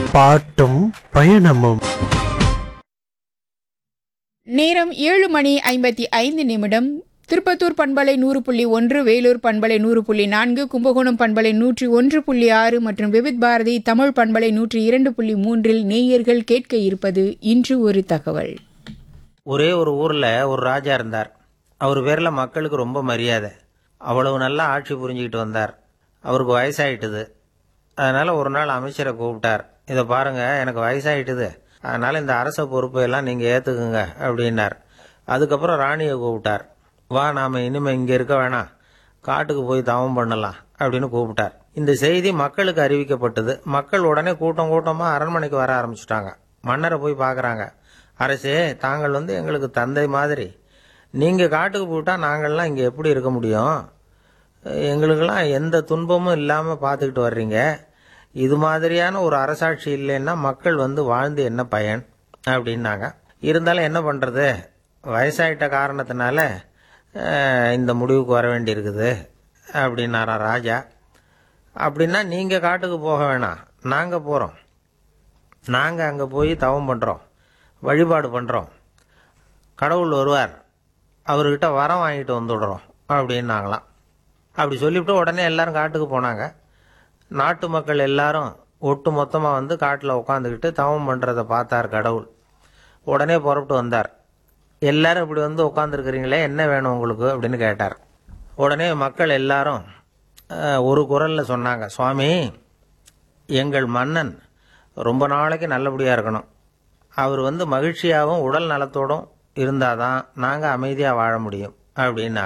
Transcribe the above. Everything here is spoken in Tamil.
பாட்டும் பயணமும் நேரம் ஏழு மணி ஐம்பத்தி ஐந்து நிமிடம் திருப்பத்தூர் பண்பலை நூறு புள்ளி ஒன்று வேலூர் பண்பலை நூறு புள்ளி நான்கு கும்பகோணம் பண்பலை நூற்றி ஒன்று புள்ளி ஆறு மற்றும் விவித் பாரதி தமிழ் பண்பலை நூற்றி இரண்டு புள்ளி மூன்றில் நேயர்கள் கேட்க இருப்பது இன்று ஒரு தகவல் ஒரே ஒரு ஊரில் ஒரு ராஜா இருந்தார் அவர் பேரில் மக்களுக்கு ரொம்ப மரியாதை அவ்வளவு நல்லா ஆட்சி புரிஞ்சுக்கிட்டு வந்தார் அவருக்கு வயசாயிட்டுது அதனால் ஒரு நாள் அமைச்சரை கூப்பிட்டார் இதை பாருங்க எனக்கு வயசாயிட்டுது அதனால் இந்த அரச பொறுப்பை எல்லாம் நீங்கள் ஏற்றுக்குங்க அப்படின்னார் அதுக்கப்புறம் ராணியை கூப்பிட்டார் வா நாம் இனிமேல் இங்கே இருக்க வேணாம் காட்டுக்கு போய் தவம் பண்ணலாம் அப்படின்னு கூப்பிட்டார் இந்த செய்தி மக்களுக்கு அறிவிக்கப்பட்டது மக்கள் உடனே கூட்டம் கூட்டமாக அரண்மனைக்கு வர ஆரம்பிச்சிட்டாங்க மன்னரை போய் பார்க்குறாங்க அரசே தாங்கள் வந்து எங்களுக்கு தந்தை மாதிரி நீங்கள் காட்டுக்கு போயிட்டா நாங்கள்லாம் இங்கே எப்படி இருக்க முடியும் எங்களுக்கெல்லாம் எந்த துன்பமும் இல்லாமல் பார்த்துக்கிட்டு வர்றீங்க இது மாதிரியான ஒரு அரசாட்சி இல்லைன்னா மக்கள் வந்து வாழ்ந்து என்ன பயன் அப்படின்னாங்க இருந்தாலும் என்ன பண்ணுறது வயசாயிட்ட காரணத்தினால அஹ், இந்த முடிவுக்கு வர வேண்டியிருக்குது அப்படின்னாராம் ராஜா அப்படின்னா நீங்கள் காட்டுக்கு போக வேணாம் நாங்கள் போகிறோம் நாங்கள் அங்கே போய் தவம் பண்ணுறோம் வழிபாடு பண்ணுறோம் கடவுள் வருவார் அவர்கிட்ட வரம் வாங்கிட்டு வந்துடுறோம் அப்படின்னாங்களாம் அப்படி சொல்லிவிட்டு உடனே எல்லாரும் காட்டுக்கு போனாங்க நாட்டு மக்கள் எல்லாரும் ஒட்டு மொத்தமாக வந்து காட்டில் உட்காந்துக்கிட்டு தவம் பண்ணுறதை பார்த்தார் கடவுள் உடனே புறப்பட்டு வந்தார் எல்லாரும் இப்படி வந்து உட்காந்துருக்கிறீங்களே என்ன வேணும் உங்களுக்கு அப்படின்னு கேட்டார் உடனே மக்கள் எல்லாரும் அஹ், ஒரு குரலில் சொன்னாங்க சுவாமி எங்கள் மன்னன் ரொம்ப நாளைக்கு நல்லபடியாக இருக்கணும் அவர் வந்து மகிழ்ச்சியாகவும் உடல் நலத்தோடும் இருந்தாதான் நாங்கள் அமைதியாக வாழ முடியும் அப்படின்னா